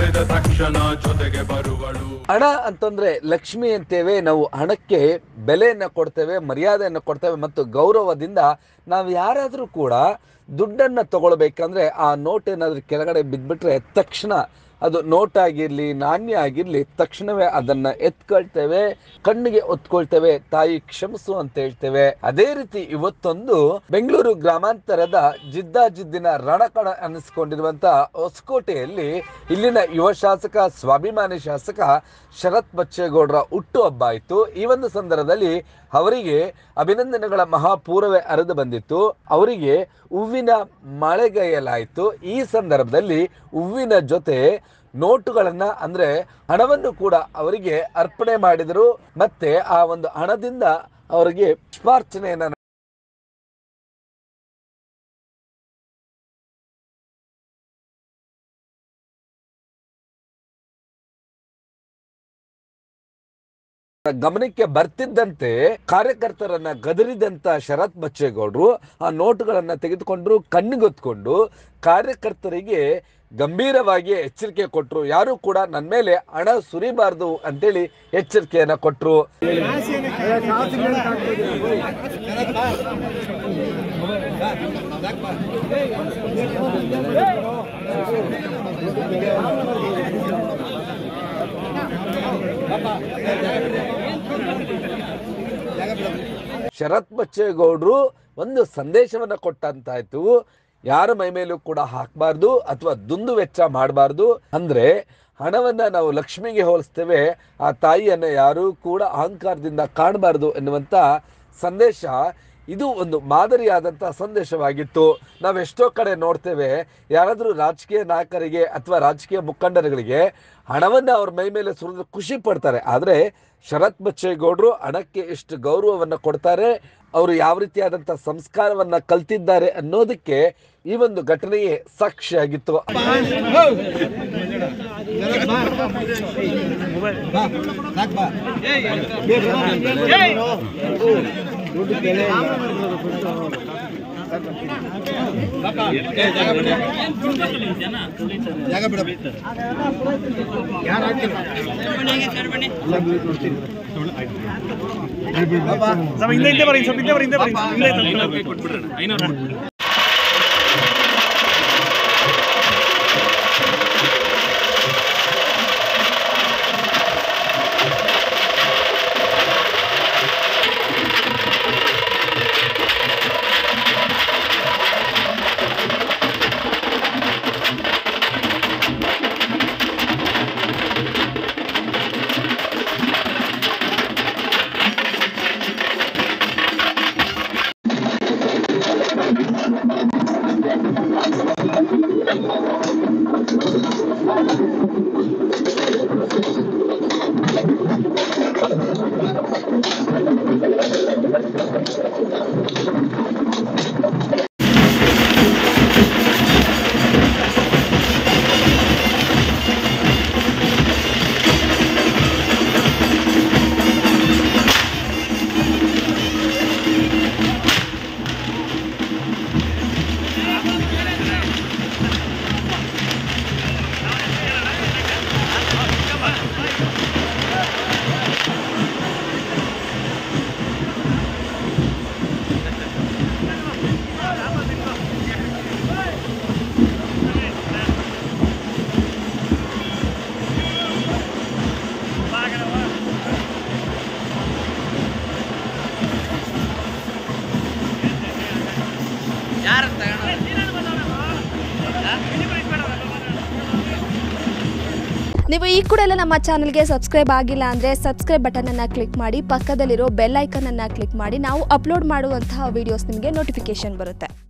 ಕರೆದ ತಕ್ಷಣ ಜೊತೆಗೆ ಬರುವಳು ಹಣ ಅಂತಂದ್ರೆ ಲಕ್ಷ್ಮಿ ಅಂತೇವೆ ನಾವು ಹಣಕ್ಕೆ ಬೆಲೆಯನ್ನು ಕೊಡ್ತೇವೆ ಮರ್ಯಾದೆಯನ್ನು ಕೊಡ್ತೇವೆ ಮತ್ತು ಗೌರವದಿಂದ ನಾವು ಯಾರಾದರೂ ಕೂಡ ದುಡ್ಡನ್ನು ತಗೊಳ್ಬೇಕಂದ್ರೆ ಆ ನೋಟ್ ಏನಾದರೂ ಕೆಳಗಡೆ ಬಿದ್ದುಬಿಟ್ರೆ ತಕ್ಷಣ ಅದು ನೋಟ್ ಆಗಿರಲಿ ನಾಣ್ಯ ಆಗಿರಲಿ ತಕ್ಷಣವೇ ಅದನ್ನ ಎತ್ಕೊಳ್ತೇವೆ ಕಣ್ಣಿಗೆ ಒತ್ಕೊಳ್ತೇವೆ ತಾಯಿ ಕ್ಷಮಿಸು ಅಂತ ಹೇಳ್ತೇವೆ ಅದೇ ರೀತಿ ಇವತ್ತೊಂದು ಬೆಂಗಳೂರು ಗ್ರಾಮಾಂತರದ ಜಿದ್ದಾಜಿದ್ದಿನ ರಣಕಣ ಅನ್ನಿಸ್ಕೊಂಡಿರುವಂತ ಹೊಸಕೋಟೆಯಲ್ಲಿ ಇಲ್ಲಿನ ಯುವ ಶಾಸಕ ಸ್ವಾಭಿಮಾನಿ ಶಾಸಕ ಶರತ್ ಬಚ್ಚೇಗೌಡರ ಹುಟ್ಟು ಹಬ್ಬ ಆಯಿತು ಈ ಒಂದು ಸಂದರ್ಭದಲ್ಲಿ ಅವರಿಗೆ ಅಭಿನಂದನೆಗಳ ಮಹಾಪೂರ್ವೇ ಹರಿದು ಬಂದಿತ್ತು ಅವರಿಗೆ ಹೂವಿನ ಮಳೆಗೈಯಲಾಯಿತು ಈ ಸಂದರ್ಭದಲ್ಲಿ ಹೂವಿನ ಜೊತೆ ನೋಟುಗಳನ್ನ ಅಂದ್ರೆ ಹಣವನ್ನು ಕೂಡ ಅವರಿಗೆ ಅರ್ಪಣೆ ಮಾಡಿದರು ಮತ್ತೆ ಆ ಒಂದು ಹಣದಿಂದ ಅವರಿಗೆ ಪುಷ್ಪಾರ್ಚನೆಯನ್ನ ಗಮನಕ್ಕೆ ಬರ್ತಿದ್ದಂತೆ ಕಾರ್ಯಕರ್ತರನ್ನ ಗದರಿದಂತ ಶರತ್ ಬಚ್ಚೇಗೌಡರು ಆ ನೋಟುಗಳನ್ನ ತೆಗೆದುಕೊಂಡ್ರು ಕಣ್ಣಿಗೊತ್ಕೊಂಡು ಕಾರ್ಯಕರ್ತರಿಗೆ ಗಂಭೀರವಾಗಿ ಎಚ್ಚರಿಕೆ ಕೊಟ್ಟರು ಯಾರು ಕೂಡ ನನ್ನ ಮೇಲೆ ಹಣ ಸುರಿಬಾರ್ದು ಅಂತೇಳಿ ಎಚ್ಚರಿಕೆಯನ್ನ ಕೊಟ್ಟರು ಶರತ್ ಬಚ್ಚೇಗೌಡರು ಒಂದು ಸಂದೇಶವನ್ನ ಕೊಟ್ಟಂತಾಯ್ತು ಯಾರ ಮೈ ಮೇಲೂ ಕೂಡ ಹಾಕಬಾರ್ದು ಅಥವಾ ದುಂದು ವೆಚ್ಚ ಮಾಡಬಾರ್ದು ಅಂದ್ರೆ ಹಣವನ್ನ ನಾವು ಲಕ್ಷ್ಮಿಗೆ ಹೋಲಿಸ್ತೇವೆ ಆ ತಾಯಿಯನ್ನ ಯಾರೂ ಕೂಡ ಅಹಂಕಾರದಿಂದ ಕಾಣಬಾರ್ದು ಎನ್ನುವಂತ ಸಂದೇಶ ಇದು ಒಂದು ಮಾದರಿಯಾದಂಥ ಸಂದೇಶವಾಗಿತ್ತು ನಾವೆಷ್ಟೋ ಕಡೆ ನೋಡ್ತೇವೆ ಯಾರಾದರೂ ರಾಜಕೀಯ ನಾಯಕರಿಗೆ ಅಥವಾ ರಾಜಕೀಯ ಮುಖಂಡರುಗಳಿಗೆ ಹಣವನ್ನು ಅವ್ರ ಮೈ ಮೇಲೆ ಸುರಿದು ಖುಷಿ ಪಡ್ತಾರೆ ಆದರೆ ಶರತ್ ಬಚ್ಚೇಗೌಡರು ಹಣಕ್ಕೆ ಎಷ್ಟು ಗೌರವವನ್ನು ಕೊಡ್ತಾರೆ ಅವರು ಯಾವ ರೀತಿಯಾದಂಥ ಸಂಸ್ಕಾರವನ್ನ ಕಲ್ತಿದ್ದಾರೆ ಅನ್ನೋದಕ್ಕೆ ಈ ಒಂದು ಘಟನೆಯೇ ಸಾಕ್ಷಿಯಾಗಿತ್ತು ಸ್ವಲ್ಪ ಹಿಂದೆ ಹಿಂದೆ ಬರೀ ಸ್ವಲ್ಪ ಹಿಂದೆ ಬರೀ ಹಿಂದೆ ಬರೀ ಹಿಂದೆ ನೀವು ಈ ಕೂಡ ಎಲ್ಲ ನಮ್ಮ ಚಾನಲ್ಗೆ ಸಬ್ಸ್ಕ್ರೈಬ್ ಆಗಿಲ್ಲ ಅಂದರೆ ಸಬ್ಸ್ಕ್ರೈಬ್ ಬಟನನ್ನು ಕ್ಲಿಕ್ ಮಾಡಿ ಪಕ್ಕದಲ್ಲಿರೋ ಬೆಲ್ ಐಕನನ್ನು ಕ್ಲಿಕ್ ಮಾಡಿ ನಾವು ಅಪ್ಲೋಡ್ ಮಾಡುವಂತಹ ವೀಡಿಯೋಸ್ ನಿಮಗೆ ನೋಟಿಫಿಕೇಶನ್ ಬರುತ್ತೆ